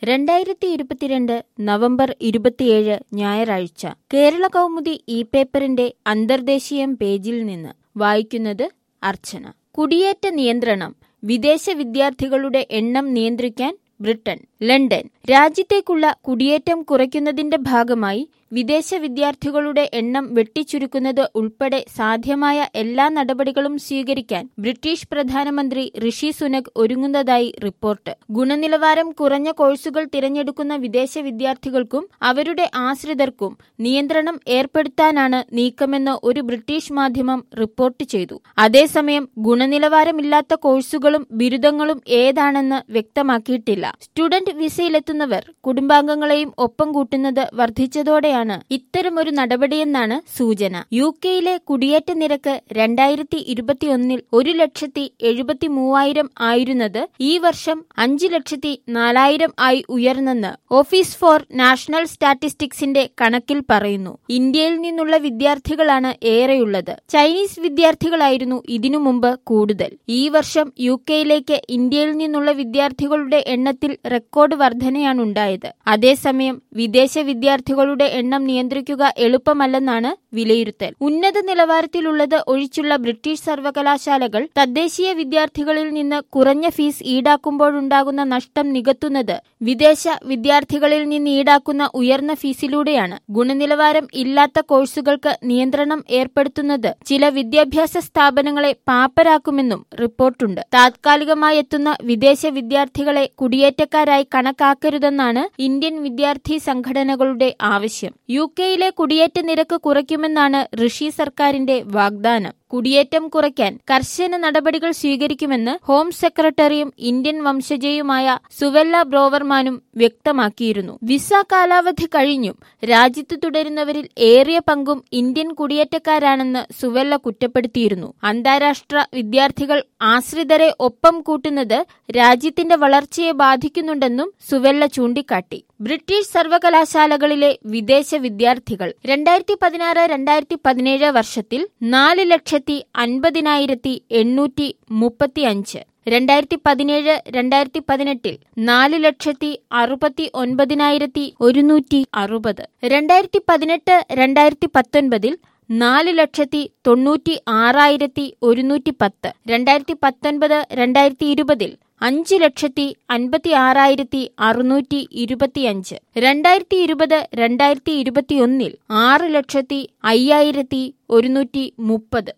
രണ്ടായിരത്തി ഇരുപത്തിരണ്ട് നവംബർ ഇരുപത്തിയേഴ് ഞായറാഴ്ച കേരള കൗമുദി ഇ പേപ്പറിന്റെ അന്തർദേശീയം പേജിൽ നിന്ന് വായിക്കുന്നത് അർച്ചന കുടിയേറ്റ നിയന്ത്രണം വിദേശ വിദ്യാർത്ഥികളുടെ എണ്ണം നിയന്ത്രിക്കാൻ ബ്രിട്ടൻ ലണ്ടൻ രാജ്യത്തേക്കുള്ള കുടിയേറ്റം കുറയ്ക്കുന്നതിന്റെ ഭാഗമായി വിദേശ വിദ്യാർത്ഥികളുടെ എണ്ണം വെട്ടിച്ചുരുക്കുന്നത് ഉൾപ്പെടെ സാധ്യമായ എല്ലാ നടപടികളും സ്വീകരിക്കാൻ ബ്രിട്ടീഷ് പ്രധാനമന്ത്രി ഋഷി സുനക് ഒരുങ്ങുന്നതായി റിപ്പോർട്ട് ഗുണനിലവാരം കുറഞ്ഞ കോഴ്സുകൾ തിരഞ്ഞെടുക്കുന്ന വിദേശ വിദ്യാർത്ഥികൾക്കും അവരുടെ ആശ്രിതർക്കും നിയന്ത്രണം ഏർപ്പെടുത്താനാണ് നീക്കമെന്ന് ഒരു ബ്രിട്ടീഷ് മാധ്യമം റിപ്പോർട്ട് ചെയ്തു അതേസമയം ഗുണനിലവാരമില്ലാത്ത കോഴ്സുകളും ബിരുദങ്ങളും ഏതാണെന്ന് വ്യക്തമാക്കിയിട്ടില്ല സ്റ്റുഡന്റ് വിസയിലെത്തുന്നവർ കുടുംബാംഗങ്ങളെയും ഒപ്പം കൂട്ടുന്നത് വർദ്ധിച്ചതോടെയാണ് ഇത്തരമൊരു നടപടിയെന്നാണ് സൂചന യു കെയിലെ കുടിയേറ്റ നിരക്ക് രണ്ടായിരത്തി ഇരുപത്തിയൊന്നിൽ ഒരു ലക്ഷത്തി എഴുപത്തി മൂവായിരം ആയിരുന്നത് ഈ വർഷം അഞ്ച് ലക്ഷത്തി നാലായിരം ആയി ഉയർന്നെന്ന് ഓഫീസ് ഫോർ നാഷണൽ സ്റ്റാറ്റിസ്റ്റിക്സിന്റെ കണക്കിൽ പറയുന്നു ഇന്ത്യയിൽ നിന്നുള്ള വിദ്യാർത്ഥികളാണ് ഏറെയുള്ളത് ചൈനീസ് വിദ്യാർത്ഥികളായിരുന്നു ഇതിനു മുമ്പ് കൂടുതൽ ഈ വർഷം യു കെയിലേക്ക് ഇന്ത്യയിൽ നിന്നുള്ള വിദ്യാർത്ഥികളുടെ എണ്ണത്തിൽ റെക്കോർഡ് വർധനയാണുണ്ടായത് അതേസമയം വിദേശ വിദ്യാർത്ഥികളുടെ എണ്ണം നിയന്ത്രിക്കുക എളുപ്പമല്ലെന്നാണ് വിലയിരുത്തൽ ഉന്നത നിലവാരത്തിലുള്ളത് ഒഴിച്ചുള്ള ബ്രിട്ടീഷ് സർവകലാശാലകൾ തദ്ദേശീയ വിദ്യാർത്ഥികളിൽ നിന്ന് കുറഞ്ഞ ഫീസ് ഈടാക്കുമ്പോഴുണ്ടാകുന്ന നഷ്ടം നികത്തുന്നത് വിദേശ വിദ്യാർത്ഥികളിൽ നിന്ന് ഈടാക്കുന്ന ഉയർന്ന ഫീസിലൂടെയാണ് ഗുണനിലവാരം ഇല്ലാത്ത കോഴ്സുകൾക്ക് നിയന്ത്രണം ഏർപ്പെടുത്തുന്നത് ചില വിദ്യാഭ്യാസ സ്ഥാപനങ്ങളെ പാപ്പരാക്കുമെന്നും റിപ്പോർട്ടുണ്ട് താത്കാലികമായി എത്തുന്ന വിദേശ വിദ്യാർത്ഥികളെ കുടിയേറ്റക്കാരായി കണക്കാക്കരുതെന്നാണ് ഇന്ത്യൻ വിദ്യാർത്ഥി സംഘടനകളുടെ ആവശ്യം യു കെയിലെ കുടിയേറ്റ നിരക്ക് കുറയ്ക്കുമെന്നാണ് ഋഷി സർക്കാരിന്റെ വാഗ്ദാനം കുടിയേറ്റം കുറയ്ക്കാൻ കർശന നടപടികൾ സ്വീകരിക്കുമെന്ന് ഹോം സെക്രട്ടറിയും ഇന്ത്യൻ വംശജയുമായ സുവെല്ല ബ്രോവർമാനും വ്യക്തമാക്കിയിരുന്നു വിസ കാലാവധി കഴിഞ്ഞും രാജ്യത്ത് തുടരുന്നവരിൽ ഏറിയ പങ്കും ഇന്ത്യൻ കുടിയേറ്റക്കാരാണെന്ന് സുവെല്ല കുറ്റപ്പെടുത്തിയിരുന്നു അന്താരാഷ്ട്ര വിദ്യാർത്ഥികൾ ആശ്രിതരെ ഒപ്പം കൂട്ടുന്നത് രാജ്യത്തിന്റെ വളർച്ചയെ ബാധിക്കുന്നുണ്ടെന്നും സുവെല്ല ചൂണ്ടിക്കാട്ടി ബ്രിട്ടീഷ് സർവകലാശാലകളിലെ വിദേശ വിദ്യാർത്ഥികൾ രണ്ടായിരത്തി പതിനാറ് രണ്ടായിരത്തി പതിനേഴ് വർഷത്തിൽ നാല് ലക്ഷത്തി അൻപതിനായിരത്തി എണ്ണൂറ്റി മുപ്പത്തി അഞ്ച് രണ്ടായിരത്തി പതിനേഴ് രണ്ടായിരത്തി പതിനെട്ടിൽ നാല് ലക്ഷത്തി അറുപത്തി ഒൻപതിനായിരത്തി ഒരുന്നൂറ്റി അറുപത് രണ്ടായിരത്തി പതിനെട്ട് രണ്ടായിരത്തി പത്തൊൻപതിൽ നാല് ലക്ഷത്തി തൊണ്ണൂറ്റി ആറായിരത്തി ഒരുന്നൂറ്റി പത്ത് രണ്ടായിരത്തി പത്തൊൻപത് രണ്ടായിരത്തി ഇരുപതിൽ അഞ്ച് ലക്ഷത്തി അൻപത്തി ആറായിരത്തി അറുന്നൂറ്റി ഇരുപത്തിയഞ്ച് രണ്ടായിരത്തി ഇരുപത് രണ്ടായിരത്തി ഇരുപത്തിയൊന്നിൽ ആറ് ലക്ഷത്തി അയ്യായിരത്തി ഒരുന്നൂറ്റി മുപ്പത്